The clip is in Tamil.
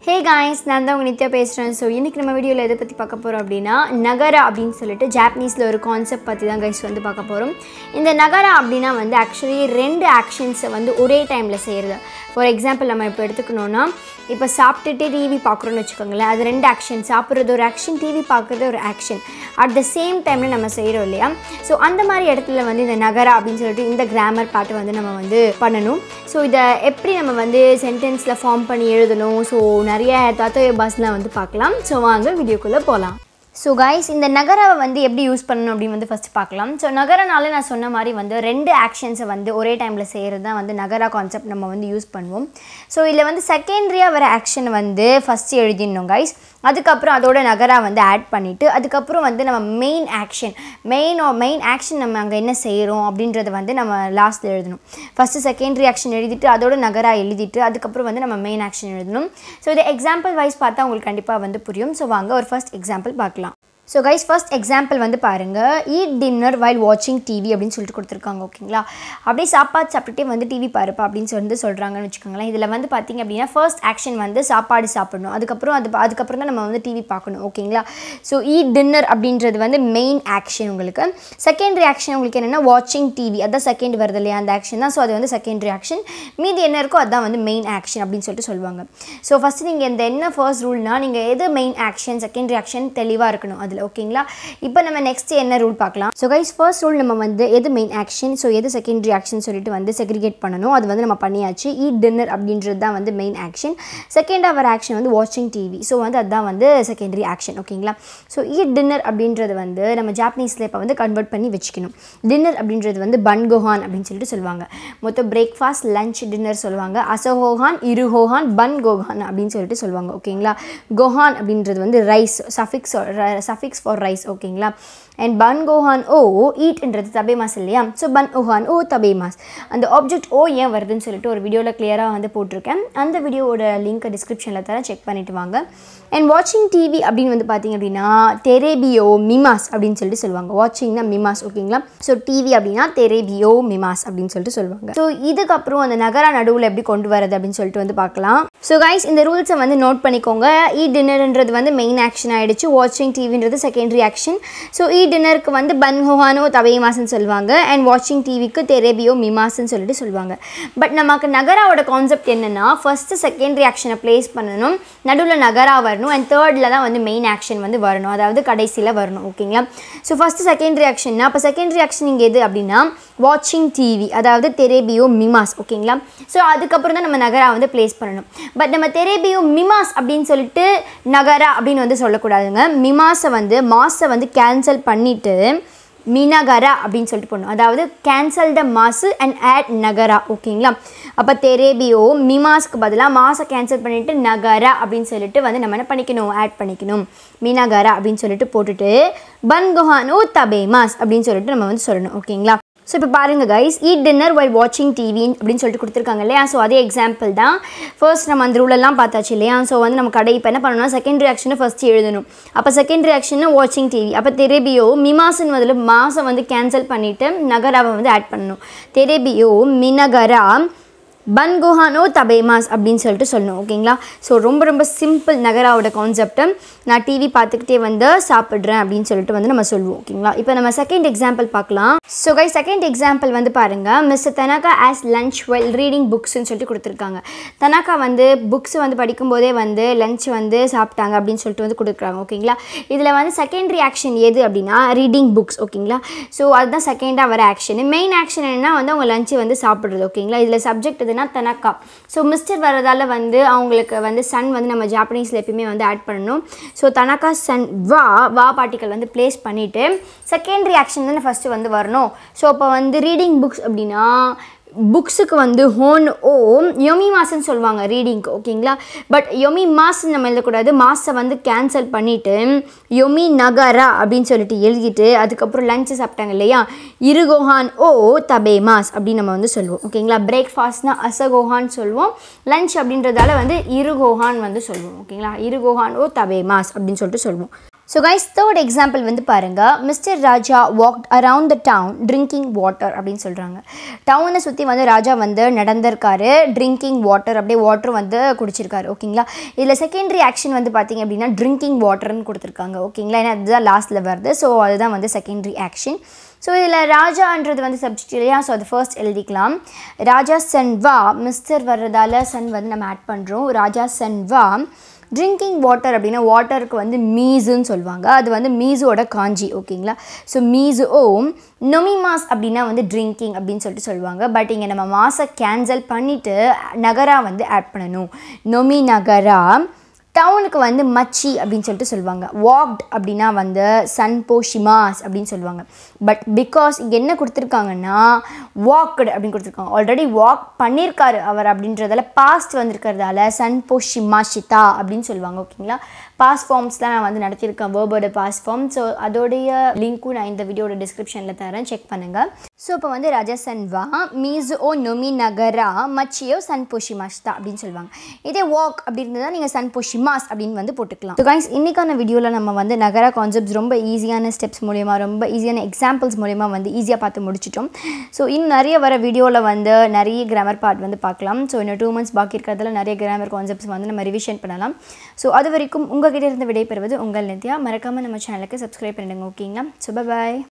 ஹே காய்ஸ் நான் தான் உங்கள் நித்யா பேசுகிறேன் ஸோ இன்றைக்கி நம்ம வீடியோவில் எதை பற்றி பார்க்க போகிறோம் அப்படின்னா நகரா அப்படின்னு சொல்லிட்டு ஜாப்பனீஸில் ஒரு கான்செப்ட் பற்றி தான் கைஸ் வந்து பார்க்க போகிறோம் இந்த நகரா அப்படின்னா வந்து ஆக்சுவலி ரெண்டு ஆக்ஷன்ஸை வந்து ஒரே டைமில் செய்கிறது ஃபார் எக்ஸாம்பிள் நம்ம இப்போ எடுத்துக்கணுன்னா இப்போ சாப்பிட்டுட்டு டிவி பார்க்குறோன்னு வச்சுக்கோங்களேன் அது ரெண்டு ஆக்ஷன் சாப்பிட்றது ஒரு ஆக்ஷன் டிவி பார்க்குறது ஒரு ஆக்ஷன் அட் த சேம் டைமில் நம்ம செய்கிறோம் இல்லையா ஸோ அந்த மாதிரி இடத்துல வந்து இந்த நகரா அப்படின்னு சொல்லிட்டு இந்த கிராமர் பாட்டு வந்து நம்ம வந்து பண்ணணும் ஸோ இதை எப்படி நம்ம வந்து சென்டென்ஸில் ஃபார்ம் பண்ணி எழுதணும் ஸோ நிறைய தத்துவ பாஸ்லாம் வந்து பார்க்கலாம் ஸோ வாங்க வீடியோக்குள்ளே போகலாம் ஸோ கைஸ் இந்த நகராவை வந்து எப்படி யூஸ் பண்ணணும் அப்படின்னு வந்து ஃபஸ்ட்டு பார்க்கலாம் ஸோ நகரனால நான் சொன்ன மாதிரி வந்து ரெண்டு ஆக்ஷன்ஸை வந்து ஒரே டைமில் செய்கிறது தான் வந்து நகரா கான்செப்ட் நம்ம வந்து யூஸ் பண்ணுவோம் ஸோ இதில் வந்து செகண்டரியாக வர ஆக்ஷன் வந்து ஃபஸ்ட்டு எழுதிடணும் கைஸ் அதுக்கப்புறம் அதோட நகரா வந்து ஆட் பண்ணிவிட்டு அதுக்கப்புறம் வந்து நம்ம main action main main action நம்ம அங்கே என்ன செய்கிறோம் அப்படின்றத வந்து நம்ம லாஸ்ட்டில் எழுதணும் ஃபஸ்ட்டு செகண்டரி ஆக்ஷன் எழுதிட்டு அதோட நகரா எழுதிட்டு அதுக்கப்புறம் வந்து நம்ம மெயின் ஆக்ஷன் எழுதணும் ஸோ இதை எக்ஸாம்பிள் வைஸ் பார்த்தா உங்களுக்கு கண்டிப்பாக வந்து புரியும் ஸோ வாங்க ஒரு ஃபர்ஸ்ட் எக்ஸாம்பிள் பார்க்கலாம் ஸோ கைஸ் ஃபர்ஸ்ட் எக்ஸாம்பிள் வந்து பாருங்கள் ஈட் டின்னர் வைல் வாட்சிங் டிவி அப்படின்னு சொல்லிட்டு கொடுத்துருக்காங்க ஓகேங்களா அப்படியே சாப்பாடு சாப்பிட்டுட்டே வந்து டிவி பாருப்பா அப்படின்னு சொல்லிட்டு சொல்கிறாங்கன்னு வச்சுக்கோங்களேன் இதில் வந்து பார்த்திங்க அப்படின்னா ஃபர்ஸ்ட் ஆக்ஷன் வந்து சாப்பாடு சாப்பிடணும் அதுக்கப்புறம் அது அதுக்கப்புறம் தான் நம்ம வந்து டிவி பார்க்கணும் ஓகேங்களா ஸோ ஈட் டின்னர் அப்படின்றது வந்து மெயின் ஆக்ஷன் உங்களுக்கு செகண்டரி ஆக்ஷன் உங்களுக்கு என்னென்னா வாட்சிங் டிவி அதான் செகண்ட் வருது இல்லையா அந்த ஆக்ஷன் தான் ஸோ அது வந்து செகண்டரி ஆக்ஷன் மீதி என்ன இருக்கோ அதான் வந்து மெயின் ஆக்ஷன் அப்படின்னு சொல்லிட்டு சொல்லுவாங்க ஸோ ஃபஸ்ட்டு நீங்கள் இந்த என்ன ஃபர்ஸ்ட் ரூல்னால் நீங்கள் எது மெயின் ஆக்ஷன் செகண்டரி ஆக்ஷன் தெளிவாக இருக்கணும் அதில் ஓகேங்களா இப்போ நம்ம நெக்ஸ்ட் என்ன ரூல் பார்க்கலாம் ஸோ கைஸ் ஃபர்ஸ்ட் ரூல் நம்ம வந்து எது மெயின் ஆக்ஷன் ஸோ எது செகண்டரி ஆக்ஷன் சொல்லிட்டு வந்து செக்ரிகேட் பண்ணணும் அது வந்து நம்ம பண்ணியாச்சு ஈட் டின்னர் அப்படின்றது தான் வந்து main action secondary action வந்து வாட்சிங் டிவி ஸோ வந்து அதுதான் வந்து செகண்டரி ஆக்ஷன் ஓகேங்களா ஸோ ஈட் டின்னர் அப்படின்றது வந்து நம்ம ஜாப்பனீஸில் இப்போ வந்து கன்வெர்ட் பண்ணி வச்சுக்கணும் டின்னர் அப்படின்றது வந்து பன்கோஹான் அப்படின்னு சொல்லிட்டு சொல்லுவாங்க மொத்தம் பிரேக்ஃபாஸ்ட் லஞ்ச் டின்னர் சொல்லுவாங்க அசோஹோஹான் இருஹோஹான் பன் கோஹான் அப்படின்னு சொல்லிட்டு சொல்லுவாங்க ஓகேங்களா கோஹான் அப்படின்றது வந்து rice suffix suffix for rice ஓகேங்களா அண்ட் பன் கோஹான் ஓ ஈட்ன்றது தபேமாஸ் இல்லையா ஸோ பன் ஓஹான் ஓ தபேமாஸ் அந்த ஆப்ஜெக்ட் ஓ ஏன் வருதுன்னு சொல்லிட்டு ஒரு வீடியோவில் கிளியராக வந்து போட்டிருக்கேன் அந்த வீடியோவோட லிங்க்கை டிஸ்கிரிப்ஷனில் தரேன் செக் பண்ணிவிட்டு வாங்க அண்ட் வாட்சிங் டிவி அப்படின்னு வந்து பார்த்தீங்க அப்படின்னா தெரேபியோ மிமாஸ் அப்படின்னு சொல்லிட்டு சொல்லுவாங்க வாட்சிங்னா மிமாஸ் ஓகேங்களா ஸோ டிவி அப்படின்னா தெரேபியோ மிமாஸ் அப்படின்னு சொல்லிட்டு சொல்லுவாங்க ஸோ இதுக்கப்புறம் அந்த நகரா நடுவில் எப்படி கொண்டு வரது அப்படின்னு சொல்லிட்டு வந்து பார்க்கலாம் ஸோ கைஸ் இந்த ரூல்ஸை வந்து நோட் பண்ணிக்கோங்க ஈ டின்னர்ன்றது வந்து மெயின் ஆக்ஷன் ஆகிடுச்சு வாட்சிங் டிவின்றது செகண்டரி ஆக்ஷன் ஸோ ஈ டின்னருக்கு வந்து பன் ஹோஹானோ தபேமாஸ்ன்னு சொல்லுவாங்க அண்ட் வாட்சிங் டிவிக்கு தெரேபியோ மிமாஸ்ன்னு சொல்லிட்டு சொல்லுவாங்க பட் நமக்கு நகராவோட கான்செப்ட் என்னென்னா ஃபஸ்ட்டு செகண்டரி ஆக்ஷனை ப்ளேஸ் பண்ணணும் நடுவில் நகரா வரணும் அண்ட் தேர்டில் தான் வந்து மெயின் ஆக்ஷன் வந்து வரணும் அதாவது கடைசியில் வரணும் ஓகேங்களா ஸோ ஃபஸ்ட்டு செகண்டரி ஆக்ஷன்னா அப்போ செகண்டரி ஆக்ஷன் இங்கே எது அப்படின்னா வாட்சிங் டிவி அதாவது தெரேபியோ மிமாஸ் ஓகேங்களா ஸோ அதுக்கப்புறம் தான் நம்ம நகரா வந்து ப்ளேஸ் பண்ணணும் பட் நம்ம தெரேபியோ மிமாஸ் அப்படின்னு சொல்லிட்டு நகரா அப்படின்னு வந்து சொல்லக்கூடாதுங்க மிமாஸை வந்து மாஸை வந்து கேன்சல் பண்ணிவிட்டு மினகரா அப்படின்னு சொல்லிட்டு போடணும் அதாவது கேன்சல்ட மாசு அண்ட் ஆட் நகரா ஓகேங்களா அப்போ தெரேபியோ மிமாஸ்க்கு பதிலாக மாசை கேன்சல் பண்ணிவிட்டு நகரா அப்படின்னு சொல்லிட்டு வந்து நம்ம என்ன பண்ணிக்கணும் ஆட் பண்ணிக்கணும் மினகரா அப்படின்னு சொல்லிட்டு போட்டுட்டு பன்குஹானோ தபேமாஸ் அப்படின்னு சொல்லிட்டு நம்ம வந்து சொல்லணும் ஓகேங்களா ஸோ இப்போ பாருங்கள் கைஸ் ஈட் டின்னர் வைல் வாட்சிங் டிவி அப்படின்னு சொல்லிட்டு கொடுத்துருக்காங்க இல்லையா ஸோ அதே எக்ஸாம்பிள் தான் ஃபர்ஸ்ட் நம்ம அந்த ரூலெல்லாம் பார்த்தாச்சு இல்லையா ஸோ வந்து நம்ம கடை இப்போ என்ன பண்ணணும்னா செகண்ட் ரியாக்ஷனை ஃபஸ்ட்டு எழுதணும் அப்போ செகண்ட் ரியாக்ஷன் வாட்சிங் டிவி அப்போ தெரேபியோ மிமாசன் முதல்ல மாதம் வந்து கேன்சல் பண்ணிவிட்டு நகராவை வந்து ஆட் பண்ணணும் தெரேபியோ மினகரா பன்குஹானோ தபேமாஸ் அப்படின்னு சொல்லிட்டு சொல்லணும் ஓகேங்களா ஸோ ரொம்ப ரொம்ப சிம்பிள் நகராவோட கான்செப்டை நான் டிவி பார்த்துக்கிட்டே வந்து சாப்பிட்றேன் அப்படின்னு சொல்லிட்டு வந்து நம்ம சொல்லுவோம் ஓகேங்களா இப்போ நம்ம செகண்ட் எக்ஸாம்பிள் பார்க்கலாம் ஸோ கை செகண்ட் எக்ஸாம்பிள் வந்து பாருங்கள் mister Tanaka as lunch well reading புக்ஸ்ன்னு சொல்லிட்டு கொடுத்துருக்காங்க தனாக்கா வந்து புக்ஸ் வந்து படிக்கும்போதே வந்து லஞ்ச் வந்து சாப்பிட்டாங்க அப்படின்னு சொல்லிட்டு வந்து கொடுக்குறாங்க ஓகேங்களா இதில் வந்து செகண்டரி ஆக்ஷன் எது அப்படின்னா ரீடிங் புக்ஸ் ஓகேங்களா ஸோ அதுதான் செகண்டாக வர ஆக்ஷன் மெயின் ஆக்ஷன் என்னன்னா வந்து அவங்க லஞ்சு வந்து சாப்பிட்றது ஓகேங்களா இதில் சப்ஜெக்ட் எதுனா தனக்கா ஸோ மிஸ்டர் வரதால் வந்து அவங்களுக்கு வந்து சன் வந்து நம்ம ஜாப்பனீஸில் எப்பயுமே வந்து ஆட் பண்ணணும் ஸோ தனக்கா சன் வா வா பார்ட்டிக்கல் வந்து ப்ளேஸ் பண்ணிவிட்டு செகண்டரி ஆக்ஷன் தானே ஃபஸ்ட்டு வந்து வரணும் ஸோ அப்போ வந்து ரீடிங் புக்ஸ் அப்படின்னா புக்ஸுக்கு வந்து ஹோன் ஓ யொமி மாஸ்ன்னு சொல்லுவாங்க ரீடிங்க்கு ஓகேங்களா பட் யொமி மாஸ் நம்ம எழுதக்கூடாது மாஸை வந்து கேன்சல் பண்ணிவிட்டு யொமி நகரா அப்படின்னு சொல்லிட்டு எழுதிட்டு அதுக்கப்புறம் லஞ்சு சாப்பிட்டாங்க இல்லையா இருகோஹான் ஓ தபே மாஸ் அப்படின்னு நம்ம வந்து சொல்லுவோம் ஓகேங்களா பிரேக்ஃபாஸ்ட்னா அசகோஹான் சொல்லுவோம் லஞ்ச் அப்படின்றதால வந்து இருகோஹான் வந்து சொல்லுவோம் ஓகேங்களா இருகோஹான் ஓ தபே மாஸ் அப்படின்னு சொல்லிட்டு சொல்லுவோம் ஸோ கைஸ் தேர்ட் எக்ஸாம்பிள் வந்து பாருங்கள் mister Raja walked around the town drinking water அப்படின்னு சொல்கிறாங்க டவுனை சுற்றி வந்து ராஜா வந்து நடந்திருக்காரு ட்ரிங்கிங் வாட்டர் அப்படியே வாட்டர் வந்து குடிச்சிருக்காரு ஓகேங்களா இதில் செகண்டரி ஆக்ஷன் வந்து பார்த்தீங்க அப்படின்னா ட்ரிங்கிங் வாட்டர்னு கொடுத்துருக்காங்க ஓகேங்களா ஏன்னா அதுதான் லாஸ்ட்டில் வருது ஸோ அதுதான் வந்து செகண்டரி ஆக்ஷன் ஸோ இதில் ராஜான்றது வந்து சப்ஜெக்ட் இல்லையா ஸோ அது ஃபர்ஸ்ட் எழுதிக்கலாம் ராஜா சன் வா மிஸ்டர் வர்றதால சன் வந்து நம்ம ஆட் பண்ணுறோம் ராஜா சன் வா ட்ரிங்கிங் வாட்டர் அப்படின்னா வாட்டருக்கு வந்து மீஸுன்னு சொல்லுவாங்க அது வந்து மீஸோட காஞ்சி ஓகேங்களா ஸோ மீஸு ஓ நொமிமாஸ் அப்படின்னா வந்து ட்ரிங்கிங் அப்படின்னு சொல்லிட்டு சொல்லுவாங்க பட் இங்கே நம்ம மாசை கேன்சல் பண்ணிவிட்டு நகரா வந்து ஆட் பண்ணணும் நொமி நகரா டவுனுக்கு வந்து மச்சி அப்படின்னு சொல்லிட்டு சொல்லுவாங்க வாக்ட் அப்படின்னா வந்து சன் போஷிமாஸ் அப்படின்னு சொல்லுவாங்க பட் பிகாஸ் இங்கே என்ன கொடுத்துருக்காங்கன்னா வாக்டு அப்படின்னு கொடுத்துருக்காங்க ஆல்ரெடி வாக் பண்ணியிருக்காரு அவர் அப்படின்றதால பாஸ்ட் வந்திருக்கிறதால சன் போஷிமாஷிதா அப்படின்னு சொல்லுவாங்க ஓகேங்களா பாஸ் ஃபார்ம்ஸ்லாம் நான் வந்து நடத்தியிருக்கேன் வேர்போட பாஸ் ஃபார்ம் ஸோ அதோடைய லிங்க்கும் நான் இந்த வீடியோட டிஸ்கிரிப்ஷனில் தரேன் செக் பண்ணுங்கள் ஸோ இப்போ வந்து ரஜசன்வா மீசு ஓ நொமி நகரா மச்சியோ சன் போஷிமாஷ்தா அப்படின்னு சொல்லுவாங்க இதே வாக் அப்படின்னு தான் நீங்கள் சன் போஷிமாஸ் அப்படின்னு வந்து போட்டுக்கலாம் ஸோ கைஸ் இன்றைக்கான வீடியோவில் நம்ம வந்து நகரா கான்செப்ட்ஸ் ரொம்ப ஈஸியான ஸ்டெப்ஸ் மூலியமாக ரொம்ப ஈஸியான எக்ஸாம்பிள்ஸ் மூலியமாக வந்து ஈஸியாக பார்த்து முடிச்சிட்டோம் ஸோ இன்னும் நிறைய வர வீடியோவில் வந்து நிறைய கிராமர் பார்ட் வந்து பார்க்கலாம் ஸோ இன்னும் டூ மந்த்ஸ் பாக்கி இருக்கிறதுல நிறைய கிராமர் கான்செப்ட்ஸ் வந்து நம்ம ரிவிஷன் பண்ணலாம் ஸோ அது வரைக்கும் உங்ககிட்ட இருந்து விடைபெறுவது உங்கள் நித்யா மறக்காமல் நம்ம சேனலுக்கு சப்ஸ்கிரைப் பண்ணிடுங்க ஓகேங்களா ஸோ பாய்